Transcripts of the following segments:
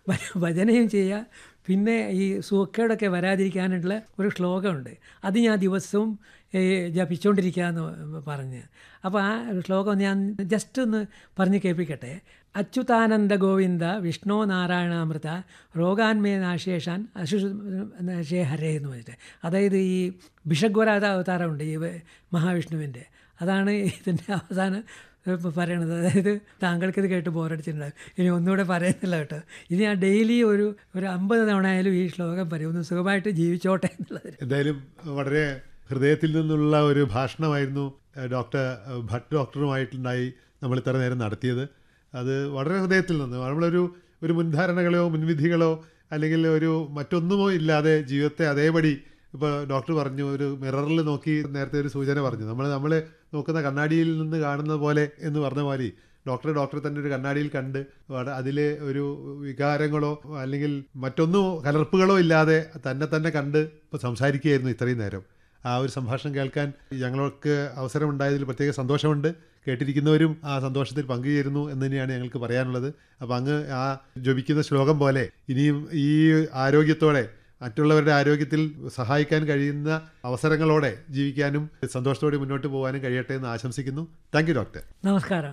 ഭ- ഭജനയും ചെയ്യുക പിന്നെ ഈ സൂക്കേടൊക്കെ വരാതിരിക്കാനുള്ള ഒരു ശ്ലോകമുണ്ട് അത് ഞാൻ ദിവസവും ഈ ജപിച്ചുകൊണ്ടിരിക്കുകയെന്ന് പറഞ്ഞ് അപ്പോൾ ആ ശ്ലോകം ഞാൻ ജസ്റ്റ് ഒന്ന് പറഞ്ഞ് കേൾപ്പിക്കട്ടെ അച്യുതാനന്ദ ഗോവിന്ദ വിഷ്ണു നാരായണാമൃത രോഗാന്മേ നാശേഷാൻ അശു നശേ ഹരേ എന്ന് പറഞ്ഞിട്ട് അതായത് ഈ ഭിഷഗ്വരാത അവതാരമുണ്ട് ഈ മഹാവിഷ്ണുവിൻ്റെ അതാണ് ഇതിൻ്റെ അവസാനം ഇപ്പോൾ പറയണത് അതായത് താങ്കൾക്ക് ഇത് കേട്ട് ബോറടിച്ചിട്ടുണ്ടാകും ഇനി ഒന്നുകൂടെ പറയുന്നില്ല കേട്ടോ ഇനി ഞാൻ ഡെയിലി ഒരു ഒരു അമ്പത് തവണ ആയാലും ഈ ശ്ലോകം പറയും ഒന്ന് സുഖമായിട്ട് ജീവിച്ചോട്ടെ എന്നുള്ളത് എന്തായാലും വളരെ ഹൃദയത്തിൽ നിന്നുള്ള ഒരു ഭാഷണമായിരുന്നു ഏഹ്, ഡോക്ടർ ഏഹ്, ഭട്ട് ഡോക്ടറുമായിട്ടുണ്ടായി നമ്മൾ ഇത്ര നേരം നടത്തിയത് അത് വളരെ ഹൃദയത്തിൽ നിന്ന് നമ്മളൊരു ഒരു മുൻധാരണകളോ മുൻവിധികളോ അല്ലെങ്കിൽ ഒരു മറ്റൊന്നുമോ ഇല്ലാതെ ജീവിതത്തെ അതേപടി ഇപ്പോൾ ഡോക്ടർ പറഞ്ഞു ഒരു മിററിൽ നോക്കി നേരത്തെ ഒരു സൂചന പറഞ്ഞു നമ്മൾ നമ്മൾ നോക്കുന്ന കണ്ണാടിയിൽ നിന്ന് കാണുന്ന പോലെ എന്ന് പറഞ്ഞ മാതിരി ഡോക്ടറെ ഡോക്ടറെ തന്നെ ഒരു കണ്ണാടിയിൽ കണ്ട് അതിൽ ഒരു വികാരങ്ങളോ അല്ലെങ്കിൽ മറ്റൊന്നും കലർപ്പുകളോ ഇല്ലാതെ തന്നെ തന്നെ കണ്ട് ഇപ്പോൾ സംസാരിക്കുകയായിരുന്നു ഇത്രയും നേരം ആ ഒരു സംഭാഷണം കേൾക്കാൻ ഞങ്ങൾക്ക് അവസരമുണ്ടായതിൽ പ്രത്യേക സന്തോഷമുണ്ട് കേട്ടിരിക്കുന്നവരും ആ സന്തോഷത്തിൽ പങ്കുചേരുന്നു എന്ന് തന്നെയാണ് ഞങ്ങൾക്ക് പറയാനുള്ളത് അപ്പം അങ്ങ് ആ ജപിക്കുന്ന ശ്ലോകം പോലെ ഇനിയും ഈ ആരോഗ്യത്തോടെ മറ്റുള്ളവരുടെ ആരോഗ്യത്തിൽ സഹായിക്കാൻ കഴിയുന്ന അവസരങ്ങളോടെ ജീവിക്കാനും സന്തോഷത്തോടെ മുന്നോട്ട് പോകാനും കഴിയട്ടെ എന്ന് ആശംസിക്കുന്നു താങ്ക് യു ഡോക്ടർ നമസ്കാരം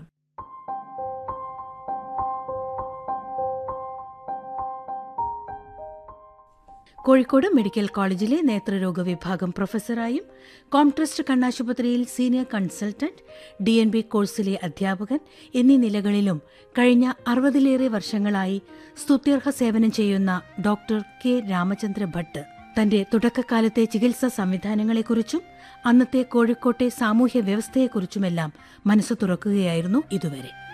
കോഴിക്കോട് മെഡിക്കൽ കോളേജിലെ നേത്രരോഗ വിഭാഗം പ്രൊഫസറായും കോംട്രസ്റ്റ് കണ്ണാശുപത്രിയിൽ senior consultant D N B കോഴ്സിലെ അധ്യാപകൻ എന്നീ നിലകളിലും കഴിഞ്ഞ അറുപതിലേറെ വർഷങ്ങളായി സ്തുത്യർഹ സേവനം ചെയ്യുന്ന ഡോക്ടർ കെ രാമചന്ദ്ര ഭട്ട് തന്റെ തുടക്കകാലത്തെ ചികിത്സാ സംവിധാനങ്ങളെക്കുറിച്ചും അന്നത്തെ കോഴിക്കോട്ടെ സാമൂഹ്യ വ്യവസ്ഥയെക്കുറിച്ചുമെല്ലാം മനസ്സ് തുറക്കുകയായിരുന്നു ഇതുവരെ